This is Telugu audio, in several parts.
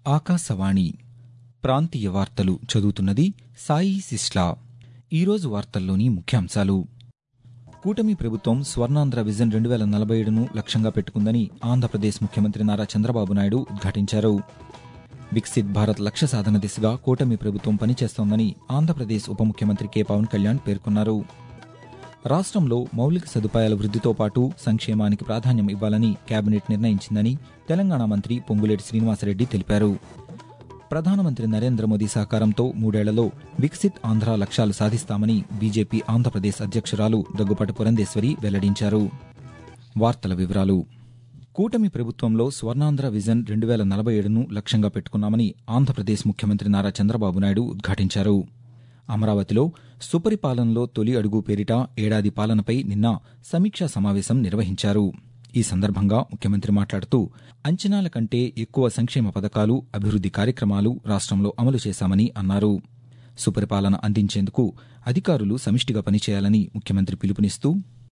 ఆకాశవాణి ప్రాంతీయ వార్తలు చదువుతున్నది సాయి సిస్లా ఈరోజు వార్తల్లోని ముఖ్యాంశాలు కూటమి ప్రభుత్వం స్వర్ణాంధ్ర విజన్ రెండు వేల నలభై ఏడును లక్ష్యంగా పెట్టుకుందని ఆంధ్రప్రదేశ్ ముఖ్యమంత్రి నారా చంద్రబాబు నాయుడు ఉద్ఘాటించారు వికసిత్ భారత్ లక్ష్య సాధన దిశగా కూటమి ప్రభుత్వం పనిచేస్తోందని ఆంధ్రప్రదేశ్ ఉప ముఖ్యమంత్రి కె పవన్ కళ్యాణ్ పేర్కొన్నారు రాష్ట్రంలో మౌలిక సదుపాయాల వృద్ధితో పాటు సంక్షేమానికి ప్రాధాన్యం ఇవ్వాలని కేబినెట్ నిర్ణయించిందని తెలంగాణ మంత్రి పొంగులేటి శ్రీనివాసరెడ్డి తెలిపారు ప్రధానమంత్రి నరేంద్ర మోదీ సహకారంతో మూడేళ్లలో వికసిత్ ఆంధ్ర లక్ష్యాలు సాధిస్తామని బీజేపీ ఆంధ్రప్రదేశ్ అధ్యక్షురాలు దగ్గుపాటి పురంధేశ్వరి వెల్లడించారు వార్తల వివరాలు కూటమి ప్రభుత్వంలో స్వర్ణాంధ్ర విజన్ రెండు వేల నలభై ఏడును లక్ష్యంగా పెట్టుకున్నామని ఆంధ్రప్రదేశ్ ముఖ్యమంత్రి నారా చంద్రబాబు నాయుడు ఉద్ఘాటించారు అమరావతిలో సుపరిపాలనలో తొలి అడుగు పేరిట ఏడాది పాలనపై నిన్న సమీక్షా సమావేశం నిర్వహించారు ఈ సందర్భంగా ముఖ్యమంత్రి మాట్లాడుతూ అంచనాల కంటే ఎక్కువ సంక్షేమ పథకాలు అభివృద్ది కార్యక్రమాలు రాష్ట్రంలో అమలు చేశామని అన్నారు సుపరిపాలన అందించేందుకు అధికారులు సమిష్టిగా పనిచేయాలని ముఖ్యమంత్రి పిలుపునిస్తూ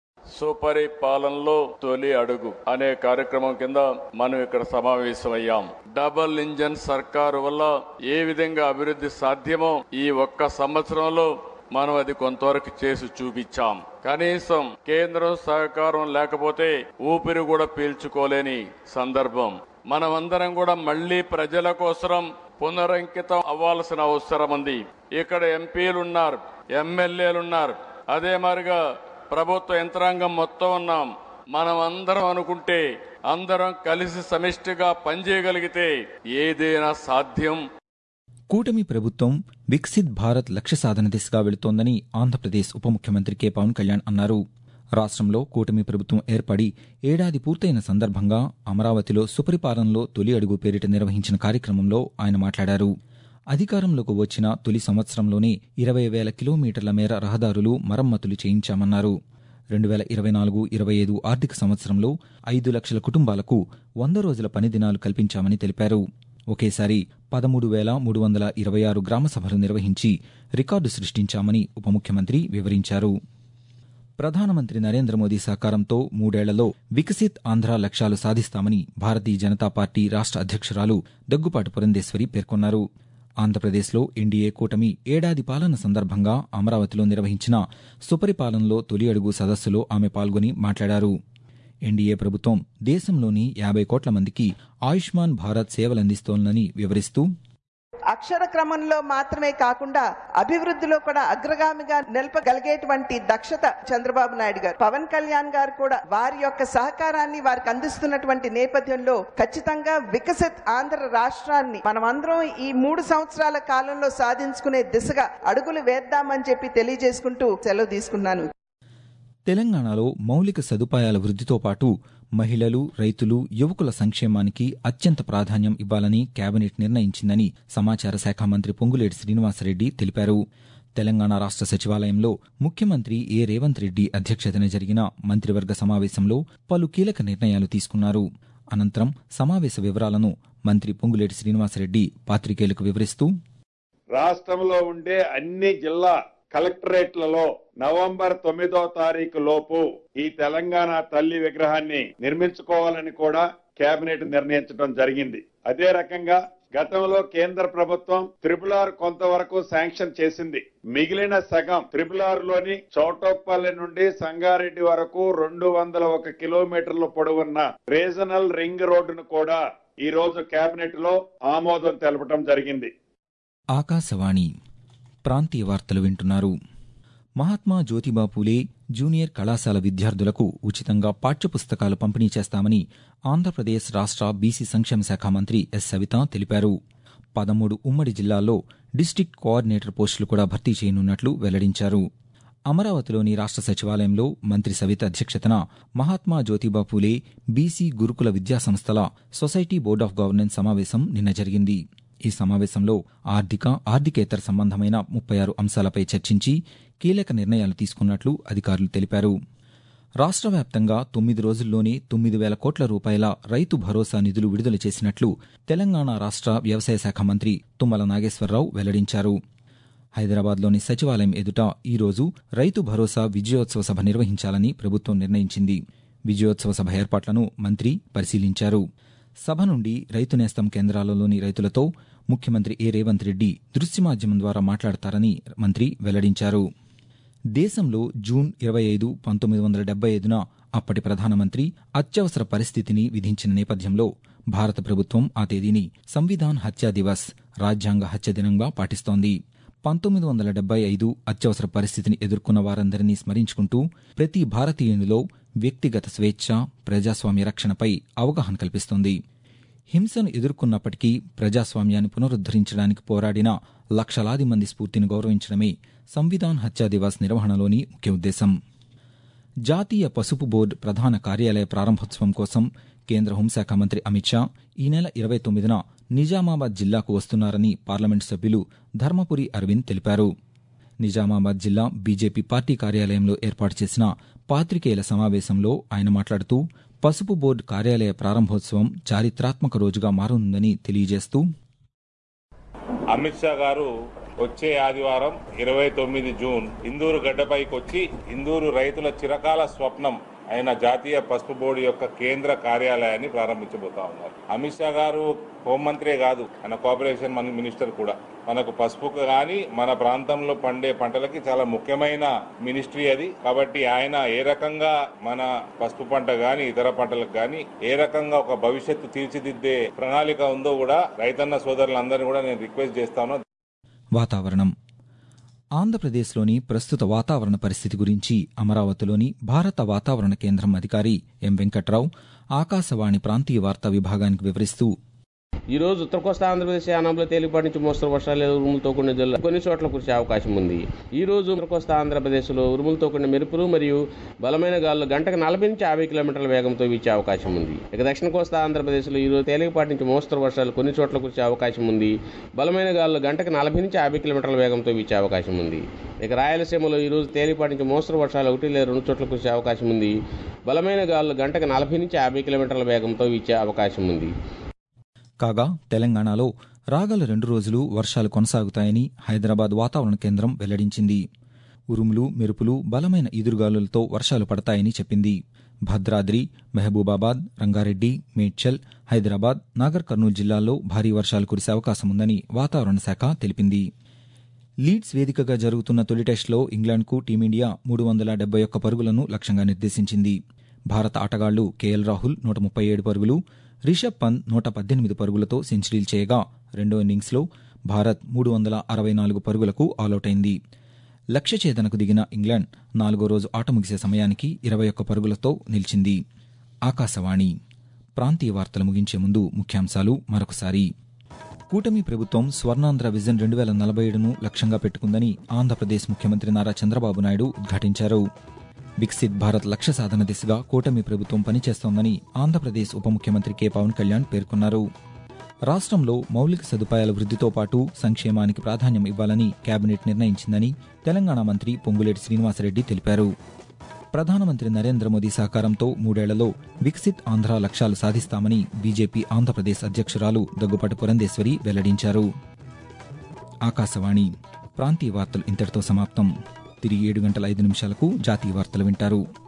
సుపరిపాలనలో తొలి అడుగు అనే కార్యక్రమం కింద మనం ఇక్కడ సమావేశమయ్యాం డబుల్ ఇంజన్ సర్కారు వల్ల ఏ విధంగా అభివృద్ధి సాధ్యమో ఈ ఒక్క సంవత్సరంలో మనం అది కొంతవరకు చేసి చూపించాం కనీసం కేంద్రం సహకారం లేకపోతే ఊపిరి కూడా పీల్చుకోలేని సందర్భం మనమందరం కూడా మళ్లీ ప్రజల కోసం పునరంకితం అవ్వాల్సిన అవసరం ఉంది ఇక్కడ ఎంపీలు ఉన్నారు ఎమ్మెల్యేలు ఉన్నారు అదే మాదిరిగా ప్రభుత్వ యంత్రాంగం మొత్తం ఉన్నాం మనం అందరం అనుకుంటే అందరం కలిసి సమిష్టిగా పనిచేయగలిగితే ఏదైనా సాధ్యం కూటమి ప్రభుత్వం వికసిత్ భారత్ లక్ష్య సాధన దిశగా వెళుతోందని ఆంధ్రప్రదేశ్ ఉప ముఖ్యమంత్రి కె పవన్ కళ్యాణ్ అన్నారు రాష్ట్రంలో కూటమి ప్రభుత్వం ఏర్పడి ఏడాది పూర్తయిన సందర్భంగా అమరావతిలో సుపరిపాలనలో తొలి అడుగు పేరిట నిర్వహించిన కార్యక్రమంలో ఆయన మాట్లాడారు అధికారంలోకి వచ్చిన తొలి సంవత్సరంలోనే ఇరవై వేల కిలోమీటర్ల మేర రహదారులు మరమ్మతులు చేయించామన్నారు రెండు వేల ఇరవై నాలుగు ఇరవై ఐదు ఆర్థిక సంవత్సరంలో ఐదు లక్షల కుటుంబాలకు వంద రోజుల పని దినాలు కల్పించామని తెలిపారు ఒకేసారి పదమూడు వేల మూడు వందల ఇరవై ఆరు గ్రామ సభలు నిర్వహించి రికార్డు సృష్టించామని ఉప ముఖ్యమంత్రి వివరించారు ప్రధానమంత్రి నరేంద్ర మోదీ సహకారంతో మూడేళ్లలో వికసిత్ ఆంధ్ర లక్ష్యాలు సాధిస్తామని భారతీయ జనతా పార్టీ రాష్ట్ర అధ్యక్షురాలు దగ్గుపాటి పురంధేశ్వరి పేర్కొన్నారు ఆంధ్రప్రదేశ్లో ఎన్డీఏ కూటమి ఏడాది పాలన సందర్భంగా అమరావతిలో నిర్వహించిన సుపరిపాలనలో తొలి అడుగు సదస్సులో ఆమె పాల్గొని మాట్లాడారు ఎన్డీఏ ప్రభుత్వం దేశంలోని యాభై కోట్ల మందికి ఆయుష్మాన్ భారత్ సేవలందిస్తోందని వివరిస్తూ అక్షర క్రమంలో మాత్రమే కాకుండా అభివృద్ధిలో కూడా అగ్రగామిగా నిలపగలిగేటువంటి దక్షత చంద్రబాబు నాయుడు గారు పవన్ కళ్యాణ్ గారు కూడా వారి యొక్క సహకారాన్ని వారికి అందిస్తున్నటువంటి నేపథ్యంలో ఖచ్చితంగా వికసిత్ ఆంధ్ర రాష్ట్రాన్ని మనమందరం ఈ మూడు సంవత్సరాల కాలంలో సాధించుకునే దిశగా అడుగులు వేద్దామని చెప్పి తెలియజేసుకుంటూ సెలవు తీసుకున్నాను తెలంగాణలో మౌలిక సదుపాయాల వృద్ధితో పాటు మహిళలు రైతులు యువకుల సంక్షేమానికి అత్యంత ప్రాధాన్యం ఇవ్వాలని కేబినెట్ నిర్ణయించిందని సమాచార శాఖ మంత్రి పొంగులేటి శ్రీనివాసరెడ్డి తెలిపారు తెలంగాణ రాష్ట్ర సచివాలయంలో ముఖ్యమంత్రి ఏ రేవంత్ రెడ్డి అధ్యక్షతన జరిగిన మంత్రివర్గ సమావేశంలో పలు కీలక నిర్ణయాలు తీసుకున్నారు అనంతరం సమావేశ వివరాలను మంత్రి పొంగులేటి శ్రీనివాసరెడ్డి పాత్రికేయులకు వివరిస్తూ రాష్ట్రంలో ఉండే అన్ని జిల్లా కలెక్టరేట్లలో నవంబర్ తొమ్మిదో తారీఖు లోపు ఈ తెలంగాణ తల్లి విగ్రహాన్ని నిర్మించుకోవాలని కూడా కేబినెట్ నిర్ణయించడం జరిగింది అదే రకంగా గతంలో కేంద్ర ప్రభుత్వం త్రిపుల్ ఆర్ కొంతవరకు శాంక్షన్ చేసింది మిగిలిన సగం త్రిపుల్ ఆర్ లోని చౌటోప్పల్లి నుండి సంగారెడ్డి వరకు రెండు వందల ఒక కిలోమీటర్ల పొడవున్న రీజనల్ రింగ్ రోడ్డును కూడా ఈ రోజు కేబినెట్ లో ఆమోదం తెలపడం జరిగింది ఆకాశవాణి ప్రాంతీయ వార్తలు వింటున్నారు మహాత్మా జ్యోతిబా పూలే జూనియర్ కళాశాల విద్యార్థులకు ఉచితంగా పాఠ్యపుస్తకాలు పంపిణీ చేస్తామని ఆంధ్రప్రదేశ్ రాష్ట్ర బీసీ సంక్షేమ శాఖ మంత్రి ఎస్ సవిత తెలిపారు పదమూడు ఉమ్మడి జిల్లాల్లో డిస్టిక్ట్ కోఆర్డినేటర్ పోస్టులు కూడా భర్తీ చేయనున్నట్లు వెల్లడించారు అమరావతిలోని రాష్ట్ర సచివాలయంలో మంత్రి సవిత అధ్యక్షతన మహాత్మా జ్యోతిబా పూలే బీసీ గురుకుల విద్యాసంస్థల సొసైటీ బోర్డ్ ఆఫ్ గవర్నెన్స్ సమావేశం నిన్న జరిగింది ఈ సమావేశంలో ఆర్థిక ఆర్థికేతర సంబంధమైన ముప్పై ఆరు అంశాలపై చర్చించి కీలక నిర్ణయాలు తీసుకున్నట్లు అధికారులు తెలిపారు రాష్ట్ర వ్యాప్తంగా తొమ్మిది రోజుల్లోనే తొమ్మిది వేల కోట్ల రూపాయల రైతు భరోసా నిధులు విడుదల చేసినట్లు తెలంగాణ రాష్ట్ర వ్యవసాయ శాఖ మంత్రి తుమ్మల నాగేశ్వరరావు వెల్లడించారు హైదరాబాద్లోని సచివాలయం ఎదుట ఈరోజు రైతు భరోసా విజయోత్సవ సభ నిర్వహించాలని ప్రభుత్వం నిర్ణయించింది విజయోత్సవ సభ ఏర్పాట్లను మంత్రి పరిశీలించారు సభ నుండి రైతు నేస్తం కేంద్రాలలోని రైతులతో ముఖ్యమంత్రి ఏ రేవంత్ రెడ్డి దృశ్య మాధ్యమం ద్వారా మాట్లాడతారని మంత్రి వెల్లడించారు దేశంలో జూన్ ఇరవై ఐదు పంతొమ్మిది వందల డెబ్బై ఐదున అప్పటి ప్రధానమంత్రి అత్యవసర పరిస్థితిని విధించిన నేపథ్యంలో భారత ప్రభుత్వం ఆ తేదీని సంవిధాన్ హత్యా దివస్ రాజ్యాంగ హత్య దినంగా పాటిస్తోంది పంతొమ్మిది వందల డెబ్బై ఐదు అత్యవసర పరిస్థితిని ఎదుర్కొన్న వారందరినీ స్మరించుకుంటూ ప్రతి భారతీయునిలో వ్యక్తిగత స్వేచ్ఛ ప్రజాస్వామ్య రక్షణపై అవగాహన కల్పిస్తోంది హింసను ఎదుర్కొన్నప్పటికీ ప్రజాస్వామ్యాన్ని పునరుద్దరించడానికి పోరాడిన లక్షలాది మంది స్ఫూర్తిని గౌరవించడమే సంవిధాన్ హత్యా దివస్ నిర్వహణలోని ముఖ్య ఉద్దేశం జాతీయ పసుపు బోర్డు ప్రధాన కార్యాలయ ప్రారంభోత్సవం కోసం కేంద్ర హోంశాఖ మంత్రి అమిత్ షా ఈ నెల ఇరవై తొమ్మిదిన నిజామాబాద్ జిల్లాకు వస్తున్నారని పార్లమెంటు సభ్యులు ధర్మపురి అరవింద్ తెలిపారు నిజామాబాద్ జిల్లా బీజేపీ పార్టీ కార్యాలయంలో ఏర్పాటు చేసిన పాత్రికేయుల సమావేశంలో ఆయన మాట్లాడుతూ పసుపు బోర్డు కార్యాలయ ప్రారంభోత్సవం చారిత్రాత్మక రోజుగా మారనుందని తెలియజేస్తూ అమిత్ షా గారు వచ్చే ఆదివారం ఇరవై తొమ్మిది జూన్ ఇందూరు గడ్డపైకి వచ్చి ఇందూరు రైతుల చిరకాల స్వప్నం అయిన జాతీయ పసుపు బోర్డు యొక్క కేంద్ర కార్యాలయాన్ని ప్రారంభించబోతా ఉన్నారు అమిత్ షా గారు హోంమంత్రే కాదు ఆయన కోఆపరేషన్ మన మినిస్టర్ కూడా మనకు పసుపుకు కానీ మన ప్రాంతంలో పండే పంటలకి చాలా ముఖ్యమైన మినిస్ట్రీ అది కాబట్టి ఆయన ఏ రకంగా మన పసుపు పంట గాని ఇతర పంటలకు గాని ఏ రకంగా ఒక భవిష్యత్తు తీర్చిదిద్దే ప్రణాళిక ఉందో కూడా రైతన్న సోదరులందరినీ కూడా నేను రిక్వెస్ట్ చేస్తాను వాతావరణం ఆంధ్రప్రదేశ్లోని ప్రస్తుత వాతావరణ పరిస్థితి గురించి అమరావతిలోని భారత వాతావరణ కేంద్రం అధికారి ఎం వెంకట్రావు ఆకాశవాణి ప్రాంతీయ వార్తా విభాగానికి వివరిస్తూ ఈ రోజు ఉత్తర కోస్తా ఆంధ్రప్రదేశ్ యానంలో తేలిపాటి నుంచి మోస్తరు వర్షాలు లేదా ఉరుములతో కూడిన జల్లు కొన్ని చోట్ల కురిసే అవకాశం ఉంది ఈ రోజు ఉత్తర కోస్తా ఆంధ్రప్రదేశ్లో ఉరుములతో కూడిన మెరుపులు మరియు బలమైన గాలులు గంటకు నలభై నుంచి యాభై కిలోమీటర్ల వేగంతో వీచే అవకాశం ఉంది ఇక దక్షిణ కోస్తా ఆంధ్రప్రదేశ్లో ఈ రోజు తేలికపాటి నుంచి మోస్తరు వర్షాలు కొన్ని చోట్ల కురిసే అవకాశం ఉంది బలమైన గాలులు గంటకు నలభై నుంచి యాభై కిలోమీటర్ల వేగంతో వీచే అవకాశం ఉంది ఇక రాయలసీమలో ఈ రోజు తేలిపాటి నుంచి మోస్తరు వర్షాలు ఒకటి లేదా రెండు చోట్ల కురిసే అవకాశం ఉంది బలమైన గాలులు గంటకు నలభై నుంచి యాభై కిలోమీటర్ల వేగంతో వీచే అవకాశం ఉంది కాగా తెలంగాణలో రాగల రెండు రోజులు వర్షాలు కొనసాగుతాయని హైదరాబాద్ వాతావరణ కేంద్రం వెల్లడించింది ఉరుములు మెరుపులు బలమైన ఈదురుగాలులతో వర్షాలు పడతాయని చెప్పింది భద్రాద్రి మహబూబాబాద్ రంగారెడ్డి మేడ్చల్ హైదరాబాద్ నాగర్ కర్నూలు జిల్లాల్లో భారీ వర్షాలు కురిసే అవకాశం ఉందని వాతావరణ శాఖ తెలిపింది లీడ్స్ వేదికగా జరుగుతున్న తొలి టెస్టులో ఇంగ్లాండ్కు టీమిండియా మూడు వందల డెబ్బై ఒక్క పరుగులను లక్ష్యంగా నిర్దేశించింది భారత ఆటగాళ్లు కేఎల్ రాహుల్ నూట ముప్పై ఏడు పరుగులు రిషబ్ పంత్ నూట పద్దెనిమిది పరుగులతో సెంచరీలు చేయగా రెండో ఇన్నింగ్స్లో భారత్ మూడు వందల అరవై నాలుగు పరుగులకు ఆలౌటైంది లక్ష్య ఛేదనకు దిగిన ఇంగ్లాండ్ నాలుగో రోజు ఆట ముగిసే సమయానికి ఇరవై ఒక్క పరుగులతో నిలిచింది ఆకాశవాణి ప్రాంతీయ వార్తలు ముగించే ముందు ముఖ్యాంశాలు మరొకసారి కూటమి ప్రభుత్వం స్వర్ణాంధ్ర విజన్ రెండు వేల నలభై ఏడును లక్ష్యంగా పెట్టుకుందని ఆంధ్రప్రదేశ్ ముఖ్యమంత్రి నారా చంద్రబాబు నాయుడు ఉద్ఘాటించారు వికసిత్ భారత్ లక్ష్య సాధన దిశగా కూటమి ప్రభుత్వం పనిచేస్తోందని ఆంధ్రప్రదేశ్ ఉప ముఖ్యమంత్రి కె పవన్ కళ్యాణ్ పేర్కొన్నారు రాష్ట్రంలో మౌలిక సదుపాయాల వృద్ధితో పాటు సంక్షేమానికి ప్రాధాన్యం ఇవ్వాలని కేబినెట్ నిర్ణయించిందని తెలంగాణ మంత్రి పొంగులేటి శ్రీనివాసరెడ్డి తెలిపారు ప్రధానమంత్రి నరేంద్ర మోదీ సహకారంతో మూడేళ్లలో వికసిత్ ఆంధ్ర లక్ష్యాలు సాధిస్తామని బీజేపీ ఆంధ్రప్రదేశ్ అధ్యక్షురాలు దగ్గుపాటి పురంధేశ్వరి వెల్లడించారు ఆకాశవాణి ప్రాంతీయ వార్తలు ఇంతటితో సమాప్తం తిరిగి ఏడు గంటల ఐదు నిమిషాలకు జాతీయ వార్తలు వింటారు